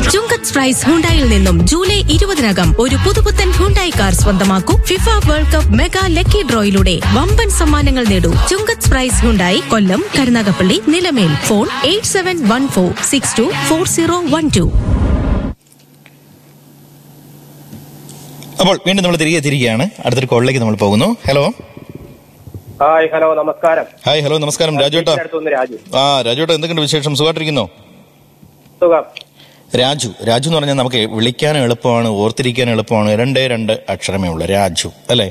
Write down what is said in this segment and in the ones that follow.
ചുങ്കത്ത് price ഹുണ്ടായിൽ നിന്നും July ഇരുപതിനകം ഒരു പുതുപുത്തൻ ഹുണ്ടായി കാർ സ്വന്തമാക്കൂ FIFA world cup mega lucky ഡ്രോയിലൂടെ വമ്പൻ സമ്മാനങ്ങൾ നേടൂ ചുങ്കത്ത് പ്രൈസ് Hyundai Kollam Karunagappally Nilamel phone eight seven one four six two four zero one two അപ്പോൾ വീണ്ടും നമ്മൾ തിരികെ തിരികെയാണ് അടുത്തൊരു കോളിലേക്ക് നമ്മൾ പോകുന്നു ഹലോ ഹായ് ഹലോ നമസ്കാരം ഹായ് ഹലോ നമസ്കാരം രാജുവേട്ടാ അടുത്തുനിന്ന് രാജു ആ രാജുവേട്ടാ എന്തൊക്കെയുണ്ട് വിശേഷം സുഖമായിട്ടിരിക്കുന്നോ സുഖം രാജു രാജു എന്ന് പറഞ്ഞാൽ നമുക്ക് വിളിക്കാൻ എളുപ്പമാണ് ഓർത്തിരിക്കാൻ എളുപ്പമാണ് രണ്ടേ രണ്ട് അക്ഷരമേ ഉള്ളൂ രാജു അല്ലേ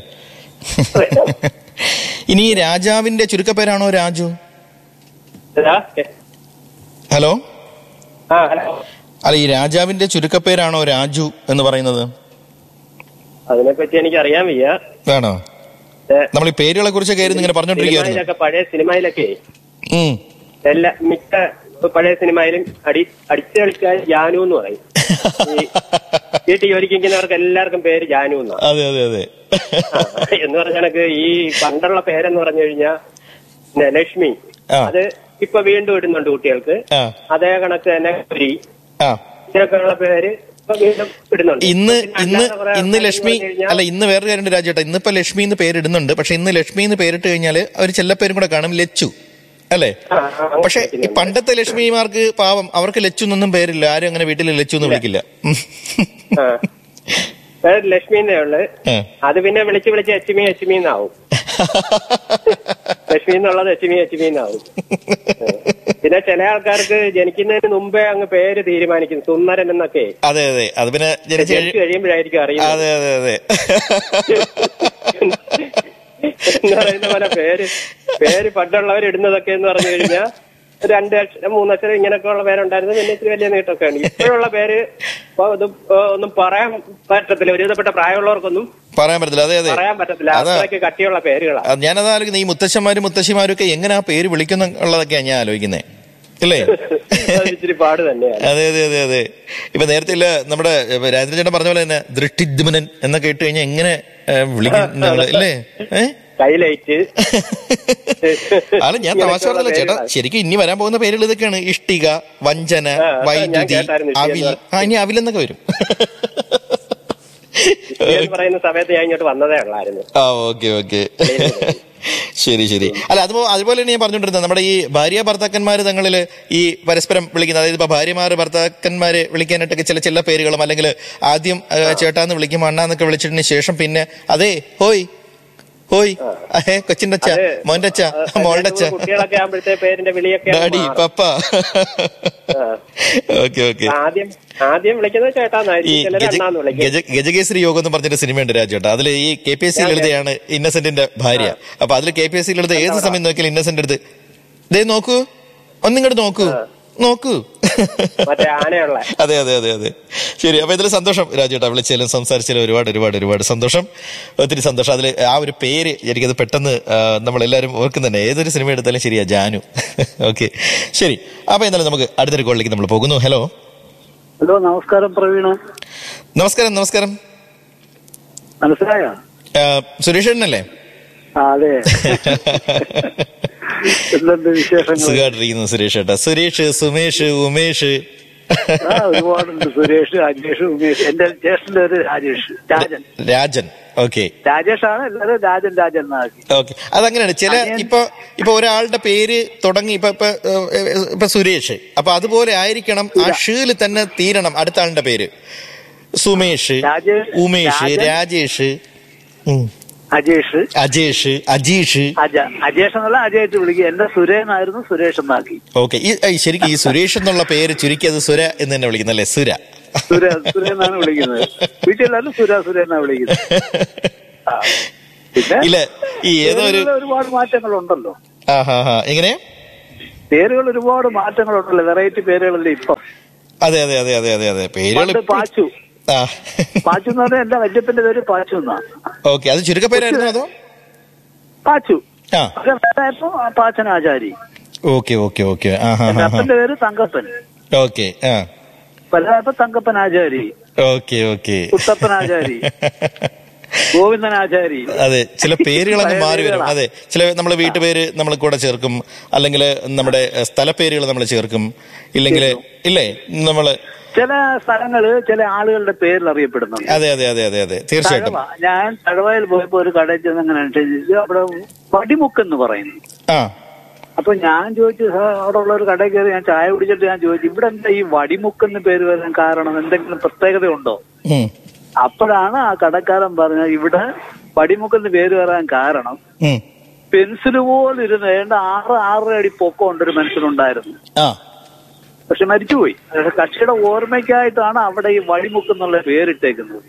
ഇനി ഈ രാജാവിന്റെ ചുരുക്കപ്പേരാണോ രാജു ഇതാ, ഏ, ഹലോ ആ ഹലോ അല്ല ഈ രാജാവിന്റെ ചുരുക്കപ്പേരാണോ രാജു എന്ന് പറയുന്നത് അതിനെപ്പറ്റി എനിക്ക് അറിയാൻ വയ്യ വേണോ ഏ, നമ്മൾ ഈ പേരുകളെ കുറിച്ച് കയറി ഇങ്ങനെ പറഞ്ഞോണ്ടിരിക്കുകയായിരുന്നു സിനിമയിലൊക്കെ പഴയ സിനിമയിലൊക്കെ ഉം. എല്ലാ മിക്ക പഴയ സിനിമയിലും അടി അടിച്ചു കളിക്കാൻ ജാനു എന്ന് പറയും ഈ വീട്ടിൽ ജോലിക്കുന്നവർക്ക് എല്ലാവർക്കും പേര് ജാനു എന്നാ അതെ അതെ അതെ ആ, എന്ന് പറഞ്ഞ കണക്ക് ഈ പണ്ടുള്ള പേരെന്ന് പറഞ്ഞു കഴിഞ്ഞാൽ പിന്നെ ലക്ഷ്മി ആ. അത് ഇപ്പൊ വീണ്ടും ഇടുന്നുണ്ട് കുട്ടികൾക്ക് ആ അതേ കണക്ക് തന്നെ ഗൗരി ആ ഇതിനൊക്കെയുള്ള പേര് ഇപ്പൊ വീണ്ടും ഇടുന്നുണ്ട് ഇന്ന് പിന്നെ ഇന്ന് അല്ലാതെ കുറെ ഇന്ന് ആൾക്കാര് ലക്ഷ്മി പറഞ്ഞു കഴിഞ്ഞാൽ അല്ല ഇന്ന് വേറൊരു കാര്യം രാജേട്ടാ ഇന്നിപ്പോ ലക്ഷ്മി എന്ന് പേരിടുന്നുണ്ട് പക്ഷെ ഇന്ന് ലക്ഷ്മി എന്ന് പേരിട്ട് കഴിഞ്ഞാല് ഒരു ചെല്ലപ്പേരും കൂടെ കാണും ലച്ചു അല്ലേ ആ, ആ, അങ്ങനെ പക്ഷെ ഈ ഇരിക്കുന്നുണ്ട്. പണ്ടത്തെ ലക്ഷ്മിമാർക്ക് പാവം അവർക്ക് ലച്ചു എന്നൊന്നും പേരില്ല ആരും അങ്ങനെ വീട്ടിൽ ലച്ചു എന്ന് വിളിക്കില്ല ഉം. ആ. പേര് ലക്ഷ്മി എന്നേ ഉള്ളു ആ. അത് പിന്നെ വിളിച്ച് വിളിച്ച് എച്ചുമി എച്ചുമി എന്നാവും ലക്ഷ്മി എന്നുള്ളത് എച്ചുമി എച്ചുമി എന്നാവും പിന്നെ ചില ആൾക്കാർക്ക് ജനിക്കുന്നതിന് മുമ്പേ അങ്ങ് പേര് തീരുമാനിക്കും സുന്ദരൻ എന്നൊക്കെ അതെ അതെ അത് പിന്നെ ജനിച്ച് ജനിച്ചു കഴി- കഴിയുമ്പോഴായിരിക്കും അറിയുന്നത് അതെ അതെ അതെ എന്ന് പറയുന്ന പോലെ പേര് പേര് പണ്ടുള്ളവർ ഇടുന്നതൊക്കെ എന്ന് പറഞ്ഞു കഴിഞ്ഞാൽ ഒരു രണ്ട് അക്ഷരം മൂന്നക്ഷരം ഇങ്ങനെയൊക്കെ ഉള്ള പേരുണ്ടായിരുന്നു പിന്നെ ഇത്തിരി വലിയ നീട്ടമൊക്കെ ഉണ്ട് ഇപ്പോഴുള്ള പേര് ഇപ്പൊ ഇത് ഒന്നും പറയാൻ പറ്റത്തില്ല ഒരുവിധപ്പെട്ട പ്രായമുള്ളവർക്കൊന്നും പറയാൻ പറ്റത്തില്ല അതെ അതെ പറയാൻ പറ്റത്തില്ല അതാ അത്രയ്ക്ക് കട്ടിയുള്ള പേരുകളാ അത് ഞാനത് ആലോചിക്കുന്നത് ഈ മുത്തശ്ശന്മാരും മുത്തശ്ശിമാരും ഒക്കെ എങ്ങനെ ആ പേര് വിളിക്കുന്ന ഉള്ളതൊക്കെയാണ് ഞാൻ ആലോചിക്കുന്നത് ഇല്ലേ അത് ഇച്ചിരി പാട് തന്നെയാണ് അതെ അതെ അതെ അതെ ഇപ്പൊ നേരത്തെ ഇല്ല നമ്മുടെ രാജേന്ദ്ര ചേട്ടൻ പറഞ്ഞ പോലെ തന്നെ ദൃഷ്ടിദ്മനൻ എന്നൊക്കെ ഇട്ട് കഴിഞ്ഞാൽ എങ്ങനെ ഏ, വിളിക്കും നമ്മള് ഇല്ലേ ഏ കൈലൈറ്റ് അല്ല ഞാൻ തമാശ പറഞ്ഞല്ല ചേട്ടാ ശരിക്കും ഇനി വരാൻ പോകുന്ന പേരുകൾ ഇതൊക്കെയാണ് ഇഷ്ടിക വഞ്ചന ആ, അതാ ഞാൻ വൈദ്യുതി കേട്ടായിരുന്നു ഇഷ്ടിക അവിൽ ആ ഇനി അവിലെന്നൊക്കെ വരും എന്ന് പറയുന്ന സമയത്ത് ഞാൻ ഇങ്ങോട്ട് വന്നതേ ഉള്ളായിരുന്നു ആ ഓക്കെ ഓക്കെ ശരി ശരി അല്ല അതുപോ അതുപോലെ തന്നെ ഞാൻ പറഞ്ഞുകൊണ്ടിരുന്നത് നമ്മുടെ ഈ ഭാര്യ ഭർത്താക്കന്മാർ തങ്ങളിൽ ഈ പരസ്പരം വിളിക്കുന്ന അതായത് ഇപ്പൊ ഭാര്യമാർ ഭർത്താക്കന്മാരെ വിളിക്കാനായിട്ടൊക്കെ ചില ചില പേരുകളും അല്ലെങ്കിൽ ആദ്യം ആ, ചേട്ടാന്ന് വിളിക്കുമ്പോൾ അണ്ണാന്നൊക്കെ വിളിച്ചതിന് ശേഷം പിന്നെ അതെ ഹോയ് ഹോയ് അഹേ കൊച്ചിന്റെ അച്ഛ അത് മോന്റെ അച്ഛ മോളുടെ അച്ഛ കുട്ടികളൊക്കെ ആകുമ്പോഴത്തെ പേരിന്റെ വിളിയൊക്കെ അങ്ങ് ഡാഡി മാറും. പപ്പ ആ. ഓക്കെ ഓക്കെ ആദ്യം ആദ്യം വിളിക്കുന്നത് ഈ ചേട്ടാന്നായിരിക്കും ചിലർ ഗജ അണ്ണാന്ന് വിളിക്കും ഗജ- ഗജകേസരി യോഗം എന്ന് പറഞ്ഞൊരു സിനിമയുണ്ട് രാജേട്ടാ അതിൽ ഈ കെ പി എസ് സി ലളിതയാണ് ഇന്നസെന്റിന്റെ ഭാര്യ അപ്പൊ അതിൽ K P S C Lalitha ഏത് സമയം നോക്കിയാലും ഇന്നസെന്റ് അടുത്ത് ദേ നോക്കൂ ഒന്നിങ്ങോട്ട് നോക്കൂ നോക്കൂ മറ്റേ ആനയുള്ള അതെ അതെ അതെ അതെ ശരി അപ്പൊ ഇതിൽ സന്തോഷം രാജേട്ടാ വിളിച്ചാലും സംസാരിച്ചാലും ഒരുപാട് ഒരുപാട് ഒരുപാട് സന്തോഷം ഒത്തിരി സന്തോഷം അതിൽ ആ ഒരു പേര് എനിക്കത് പെട്ടെന്ന് നമ്മൾ എല്ലാവരും ഓർക്കുന്നുണ്ട് ഏതൊരു സിനിമ എടുത്താലും ശരിയാ ജാനു ഓക്കെ ശരി അപ്പൊ എന്നാലും നമുക്ക് അടുത്തൊരു കോളിലേക്ക് നമ്മൾ പോകുന്നു ഹലോ ഹലോ നമസ്കാരം പ്രവീണ നമസ്കാരം നമസ്കാരം മനസ്സിലായോ ആ, സുരേഷ് ഏട്ടനല്ലേ ആ അതെ എന്തുണ്ട് വിശേഷങ്ങൾ സുഖമായിട്ടിരിക്കുന്നു സുരേഷ് ഏട്ടാ സുരേഷ് സുമേഷ് ഉമേഷ് ആ ഒരുപാടുണ്ട് സുരേഷ് രാജേഷ് ഉമേഷ് എന്റെ ജ്യേഷ്ഠന്റെ പേര് രാജേഷ് രാജൻ രാജൻ ഓക്കെ രാജേഷാണ് എല്ലാവരും രാജൻ രാജൻ എന്നാക്കി ഓക്കെ അതങ്ങനെയാണ് ചില ഇപ്പൊ ഇപ്പൊ ഒരാളുടെ പേര് തുടങ്ങി ഇപ്പൊ ഇപ്പൊ ഏഹ്, ഇപ്പൊ സുരേഷ് അപ്പൊ അതുപോലെ ആയിരിക്കണം ആ ഷീല് തന്നെ തീരണം അടുത്ത ആളുടെ പേര് സുമേഷ് രാജേഷ്, ഉമേഷ് രാജൻ. രാജേഷ് ഉം, അജേഷ് അജേഷ് അജീഷ് അജ അജേഷ് എന്നല്ല അജയായിട്ട് വിളിക്കുക എന്റെ സുരേനായിരുന്നു സുരേഷ് എന്നാക്കി ഓക്കെ ഈ ഈ ശരിക്കും ഈ സുരേഷ് എന്നുള്ള പേര് ചുരുക്കി അത് സുര എന്ന് തന്നെ വിളിക്കുന്നല്ലേ സുര സുര സുരേന്നാണ് വിളിക്കുന്നത് വീട്ടിലെല്ലാവരും സുര സുരേന്നാണ് വിളിക്കുന്നത് ആ. പിന്നെ ഇല്ല ഈ ഏതോ ഒരു പേരുകളിൽ ഒരുപാട് മാറ്റങ്ങളുണ്ടല്ലോ ആ ഹാ ഹാ എങ്ങനെ പേരുകൾ ഒരുപാട് മാറ്റങ്ങളുണ്ടല്ലോ വെറൈറ്റി പേരുകളല്ലേ ഇപ്പൊ അതെ അതെ അതെ അതെ അതെ അതെ പേരുകൾ പണ്ട് പാച്ചു ആ പാച്ചു എന്ന് പറഞ്ഞാൽ എന്റെ വല്യപ്പന്റെ പേര് പാച്ചു എന്നാ ഓക്കെ അത് ചുരുക്കപ്പേരായിരുന്നു അതോ പാച്ചു ആ അതായപ്പോ Pachan Achari okay okay okay ആ ഹാ എന്റെ ഹാ ഹാ അപ്പന്റെ പേര് തങ്കപ്പൻ ഓക്കെ ആ വലുതായപ്പോ തങ്കപ്പൻ ആചാരി ഓക്കെ ഓക്കെ കുട്ടപ്പൻ ആചാരി ഗോവിന്ദൻ ആചാരി അതെ ചില പേരുകളൊക്കെ പഴയ മാറി വരും പേരുകളാ. അതെ ചില നമ്മളെ വീട്ടുപേര് നമ്മൾ കൂടെ ചേർക്കും അല്ലെങ്കിൽ നമ്മുടെ സ്ഥലപ്പേരുകൾ നമ്മൾ ചേർക്കും ഇല്ലെങ്കിൽ ഇല്ലേ നമ്മള് ചില സ്ഥലങ്ങള് ചില ആളുകളുടെ പേരിൽ അറിയപ്പെടുന്നുണ്ട് അതെ അതെ അതെ അതെ അതെ തീർച്ചയായിട്ടും തഴവ ഞാൻ തഴവയിൽ പോയപ്പോ ഒരു കടയിൽ ചെന്ന് അങ്ങനെ ചോദിച്ചു അവിടെ വടിമുക്കെന്ന് പറയുന്നു ആ അപ്പൊ ഞാൻ ചോദിച്ചു "സാർ, അവിടെ ഉള്ള ഒരു കടയിൽ കയറി ഞാൻ ചായ കുടിച്ചിട്ട് ഞാൻ ചോദിച്ചു ഇവിടെ എന്താ ഈ വടിമുക്കെന്ന് പേര് വരാൻ കാരണം എന്തെങ്കിലും പ്രത്യേകത ഉണ്ടോ ഉം, അപ്പോഴാണ് ആ കടക്കാരൻ പറഞ്ഞത് ഇവിടെ വടിമുക്കെന്ന് പേര് വരാൻ കാരണം ഉം. പെൻസിൽ പോലെ ഇരുന്ന് ഏതാണ്ട് ആറ് ആറര അടി പൊക്കം ഉണ്ട് ഒരു മനുഷ്യനുണ്ടായിരുന്നു ആ പക്ഷെ മരിച്ചുപോയി പക്ഷെ കക്ഷിയുടെ ഓർമ്മയ്ക്കായിട്ടാണ് അവിടെ ഈ വഴിമുക്കെന്നുള്ള പേരിട്ടേക്കുന്നത്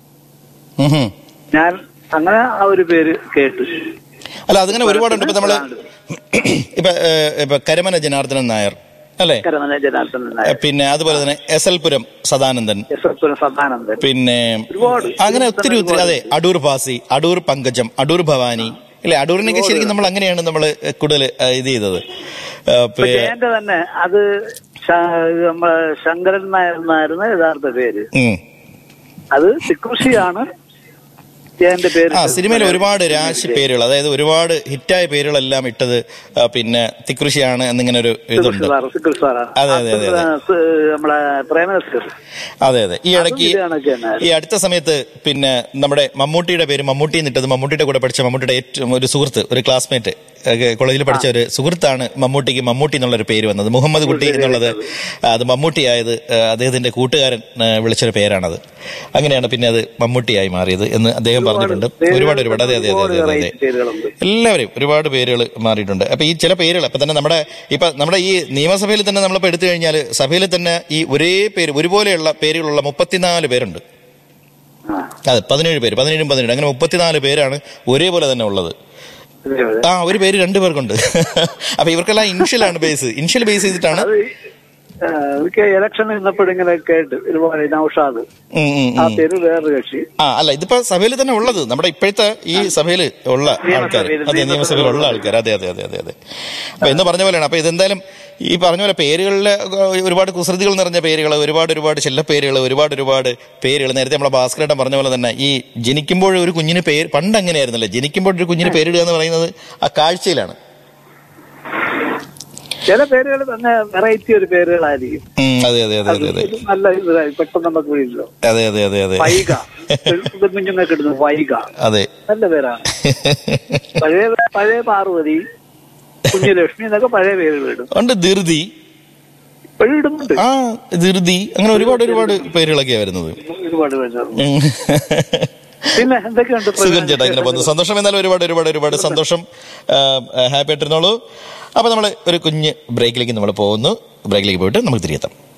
ഉം, ഉം. ഞാൻ അങ്ങനെ ആ ഒരു പേര് കേട്ടു അല്ല അതിങ്ങനെ ഒരുപാടുണ്ട് ഇപ്പൊ നമ്മള് ഇപ്പൊ ഏഹ്, ഇപ്പൊ കരമന ജനാർദ്ദനൻ നായർ അല്ലേ കരമന ജനാർദ്ദനൻ ഏഹ്, നായർ പിന്നെ അതുപോലെ തന്നെ S L Puram Sadanandan S S Puram Sadanandan പിന്നെ ഒരുപാട്. അങ്ങനെ ഒത്തിരി ഒത്തിരി അതെ അടൂർ ഭാസി അടൂർ പങ്കജം അടൂർ ഭവാനി അല്ലെ അടൂരിനൊക്കെ ശരിക്കും നമ്മൾ അങ്ങനെയാണ് നമ്മൾ കൂടുതൽ ഇത് ചെയ്തത് ഏഹ്, ഇപ്പൊ പി- ജയന്റെ തന്നെ അത് ശ- നമ്മളെ ശങ്കരൻ നായർ എന്നായിരുന്നു യഥാർത്ഥ പേര് ഉം. അത് തിക്കൃഷിയാണ് ജയന്റെ പേര് ആ സിനിമയിൽ ഒരുപാട് രാശി പേരുകൾ അതായത് ഒരുപാട് ഹിറ്റായ പേരുകളെല്ലാം ഇട്ടത് ആ, പിന്നെ തിക്കൃഷിയാണ് എന്നിങ്ങനെ ഒരു ഇതുണ്ട് സാർ സിക്കിൾ സാറാണ് അതെ, അതെ, അതെ, അതെ. അത് നമ്മളെ പ്രേമനസ്കർ അതെ അതെ ഈ ഇടയ്ക്ക് അതും ഇതാണ് തന്നെ. ഈ അടുത്ത സമയത്ത് പിന്നെ നമ്മുടെ മമ്മൂട്ടിയുടെ പേര് മമ്മൂട്ടി എന്നിട്ടത് മമ്മൂട്ടിയുടെ കൂടെ പഠിച്ച മമ്മൂട്ടിയുടെ ഏറ്റവും ഒരു സുഹൃത്ത് ഒരു ക്ലാസ്മേറ്റ് കോളേജിൽ പഠിച്ച ഒരു സുഹൃത്താണ് മമ്മൂട്ടിക്ക് മമ്മൂട്ടി എന്നുള്ളൊരു പേര് വന്നത് മുഹമ്മദ് കുട്ടി എന്നുള്ളത് അത് മമ്മൂട്ടിയായത് ആ, അദ്ദേഹത്തിന്റെ കൂട്ടുകാരൻ ആ, വിളിച്ചൊരു പേരാണത് അങ്ങനെയാണ് പിന്നെ അത് മമ്മൂട്ടിയായി മാറിയത് എന്ന് അദ്ദേഹം പറഞ്ഞിട്ടുണ്ട് ഒരുപാട് ഒരുപാട് അതെ അതെ അതെ അതെ അതെ അതെ പേരുകളുണ്ട് എല്ലാവരും ഒരുപാട് പേരുകൾ മാറിയിട്ടുണ്ട് അപ്പൊ ഈ ചില പേരുകൾ അപ്പൊ തന്നെ നമ്മുടെ ഇപ്പൊ നമ്മുടെ ഈ നിയമസഭയിൽ തന്നെ നമ്മളിപ്പോ എടുത്തു കഴിഞ്ഞാൽ സഭയിൽ തന്നെ ഈ ഒരേ പേര് ഒരുപോലെയുള്ള പേരുകളുള്ള മുപ്പത്തിനാല് പേരുണ്ട് ആ അതെ പതിനേഴ് പേര് പതിനേഴും പതിനേഴ് അങ്ങനെ മുപ്പത്തിനാല് പേരാണ് ഒരേപോലെ തന്നെ ഉള്ളത് അതെ, അതെ. ആ ഒരു പേര് രണ്ടു പേർക്കുണ്ട് അപ്പൊ ഇവർക്കെല്ലാം ഇൻഷ്യലാണ് ബേസ് ഇൻഷ്യൽ ബേസ് ചെയ്തിട്ടാണ് അത് ആ, എനിക്ക് ഇലക്ഷൻ നിന്നപ്പോഴിങ്ങനെ കേട്ട് ഇതുപോലെ നൌഷാദ് ഉം, ഉം, ആ ഉം. പേര് വേറൊരു കക്ഷി ആ അല്ല ഇതിപ്പോ സഭയിൽ തന്നെ ഉള്ളത് നമ്മുടെ ഇപ്പോഴത്തെ ഈ സഭയിൽ ഉള്ള ആൾക്കാർ നിയമസഭയിൽ, അതെ നിയമസഭയിൽ ഉള്ള ആൾക്കാർ അതെ അതെ അതെ അതെ അതെ അപ്പൊ എന്ന് പറഞ്ഞ പോലെയാണ് അപ്പൊ ഇതെന്തായാലും ഈ പറഞ്ഞ പോലെ പേരുകളിൽ ഒരുപാട് കുസൃതികൾ നിറഞ്ഞ പേരുകൾ ഒരുപാട് ഒരുപാട് ചെല്ലപ്പേരുകൾ ഒരുപാട് ഒരുപാട് പേരുകൾ നേരത്തെ നമ്മളെ ഭാസ്കരേട്ടൻ പറഞ്ഞ പോലെ തന്നെ ഈ ജനിക്കുമ്പോൾ ഒരു കുഞ്ഞിന് പേര് പണ്ട് അങ്ങനെയായിരുന്നല്ലേ ജനിക്കുമ്പോൾ ഒരു കുഞ്ഞിന് പേരിടുക എന്ന് പറയുന്നത് ആ കാഴ്ചയിലാണ് ചില പേരുകൾ തന്നെ വെറൈറ്റി ഒരു പേരുകളായിരിക്കും ഉം, അതെ അതെ അതെ അതെ അതെ ഇത് നല്ല ഇതായി പെട്ടെന്ന് നമുക്ക് വീഴില്ലോ അതെ അതെ അതെ അതെ വൈക കുഞ്ഞുങ്ങൾക്ക് ഇടുന്നു വൈക അതെ നല്ല പേരാണ് പഴയ പഴയ പാർവതി കുഞ്ഞുലക്ഷ്മി എന്നൊക്കെ പഴയ പേരുകൾ ഇടും ഉണ്ട് ധൃതി ഇപ്പോഴും ഇടുന്നുണ്ട് ആ ധൃതി അങ്ങനെ ഒരുപാട് ഒരുപാട് പേരുകളൊക്കെയാണ് വരുന്നത് ഒരുപാട് പേര് ഉം. പിന്നെ എന്തൊക്കെയുണ്ട് സുഖം ചേട്ടാ ഇങ്ങനെ പോകുന്നു സന്തോഷം എന്നാലും ഒരുപാട് ഒരുപാട് ഒരുപാട് സന്തോഷം ഹാപ്പി ആയിട്ടിരുന്നോളൂ അപ്പൊ നമ്മൾ ഒരു കുഞ്ഞ് ബ്രേക്കിലേക്ക് നമ്മൾ പോകുന്നു ബ്രേക്കിലേക്ക് പോയിട്ട് നമുക്ക് തിരികെത്താം